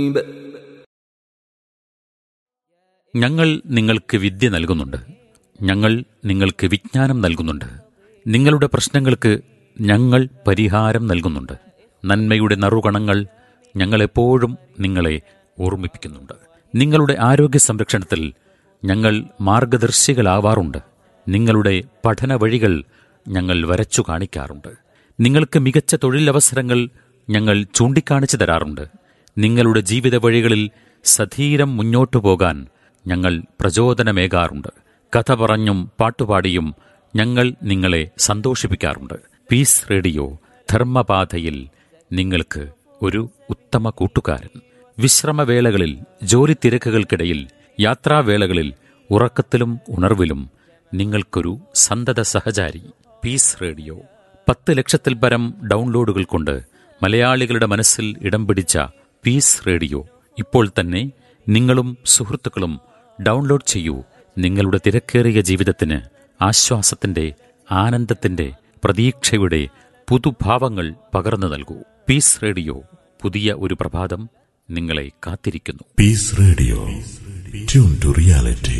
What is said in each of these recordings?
ഞങ്ങൾ നിങ്ങൾക്ക് വിദ്യ നൽകുന്നുണ്ട് ഞങ്ങൾ നിങ്ങൾക്ക് വിജ്ഞാനം നൽകുന്നുണ്ട് നിങ്ങളുടെ പ്രശ്നങ്ങൾക്ക് ഞങ്ങൾ പരിഹാരം നൽകുന്നുണ്ട് നന്മയുടെ നറുകണങ്ങൾ ഞങ്ങളെപ്പോഴും നിങ്ങളെ ഓർമ്മിപ്പിക്കുന്നുണ്ട് നിങ്ങളുടെ ആരോഗ്യ സംരക്ഷണത്തിൽ ഞങ്ങൾ മാർഗദർശികളാവാറുണ്ട് നിങ്ങളുടെ പഠന വഴികൾ ഞങ്ങൾ വരച്ചു കാണിക്കാറുണ്ട് നിങ്ങൾക്ക് മികച്ച തൊഴിലവസരങ്ങൾ ഞങ്ങൾ ചൂണ്ടിക്കാണിച്ചു തരാറുണ്ട് നിങ്ങളുടെ ജീവിത വഴികളിൽ സധീരം മുന്നോട്ടു പോകാൻ ഞങ്ങൾ പ്രചോദനമേകാറുണ്ട് കഥ പറഞ്ഞും പാട്ടുപാടിയും ഞങ്ങൾ നിങ്ങളെ സന്തോഷിപ്പിക്കാറുണ്ട് പീസ് റേഡിയോ ധർമ്മപാതയിൽ നിങ്ങൾക്ക് ഒരു ഉത്തമ കൂട്ടുകാരൻ വിശ്രമവേളകളിൽ ജോലി തിരക്കുകൾക്കിടയിൽ യാത്രാവേളകളിൽ ഉറക്കത്തിലും ഉണർവിലും നിങ്ങൾക്കൊരു സന്തത സഹചാരി പീസ് റേഡിയോ പത്ത് ലക്ഷത്തിൽ പരം ഡൗൺലോഡുകൾ കൊണ്ട് മലയാളികളുടെ മനസ്സിൽ ഇടം പിടിച്ച പീസ് റേഡിയോ ഇപ്പോൾ തന്നെ നിങ്ങളും സുഹൃത്തുക്കളും ഡൗൺലോഡ് ചെയ്യൂ നിങ്ങളുടെ തിരക്കേറിയ ജീവിതത്തിന് ആശ്വാസത്തിന്റെ ആനന്ദത്തിന്റെ പ്രതീക്ഷയുടെ പുതുഭാവങ്ങൾ പകർന്നു നൽകൂ പീസ് റേഡിയോ പുതിയ ഒരു പ്രഭാതം നിങ്ങളെ കാത്തിരിക്കുന്നു Peace Radio. Tune to reality.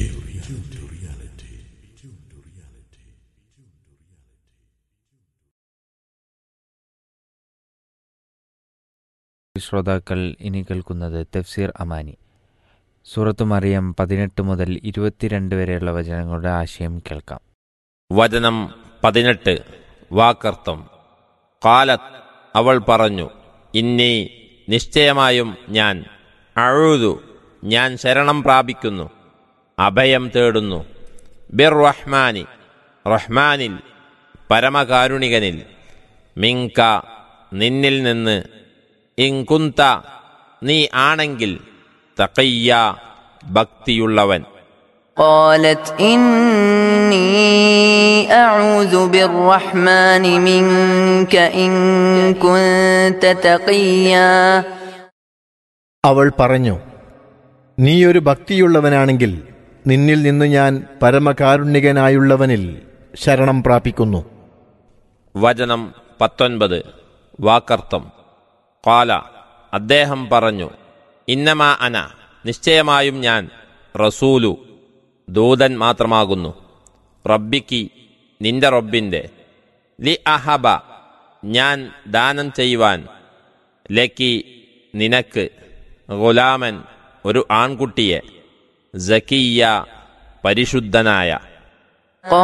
ശ്രോതാക്കൾ ഇനി കേൾക്കുന്നത് തഫ്സീർ അമാനി സൂറത്ത് മറിയം പതിനെട്ട് മുതൽ ഇരുപത്തിരണ്ട് വരെയുള്ള വചനങ്ങളുടെ ആശയം കേൾക്കാം വചനം പതിനെട്ട് വാക്കർത്ഥം കാലത്ത് അവൾ പറഞ്ഞു ഇന്നി നിശ്ചയമായും ഞാൻ അഴുതു ഞാൻ ശരണം പ്രാപിക്കുന്നു അഭയം തേടുന്നു ബിർ റഹ്മാനി റഹ്മാനിൽ പരമകാരുണികനിൽ മിങ്ക നിന്നിൽ നിന്ന് ഇങ്കുന്ത നീ ആണെങ്കിൽ തക്കയ്യ ഭക്തിയുള്ളവൻ قالت إني أعوذ بالرحمن منك إن كنت تقيا അവൾ പറഞ്ഞു നീയൊരു ഭക്തിയുള്ളവനാണെങ്കിൽ നിന്നിൽ നിന്ന് ഞാൻ പരമകാരുണ്യകനായുള്ളവനിൽ ശരണം പ്രാപിക്കുന്നു വചനം പത്തൊൻപത് വാക്കർത്ഥം കാല അദ്ദേഹം പറഞ്ഞു ഇന്നമാ അന നിശ്ചയമായും ഞാൻ റസൂലു ദൂതൻ മാത്രമാകുന്നു റബ്ബിക്ക് നിന്റെ റബ്ബിൻ്റെ ലി അഹബ ഞാൻ ദാനം ചെയ്യുവാൻ ലക്കി നിനക്ക് ഗുലാമൻ ഒരു ആൺകുട്ടിയെ സക്കിയ പരിശുദ്ധനായ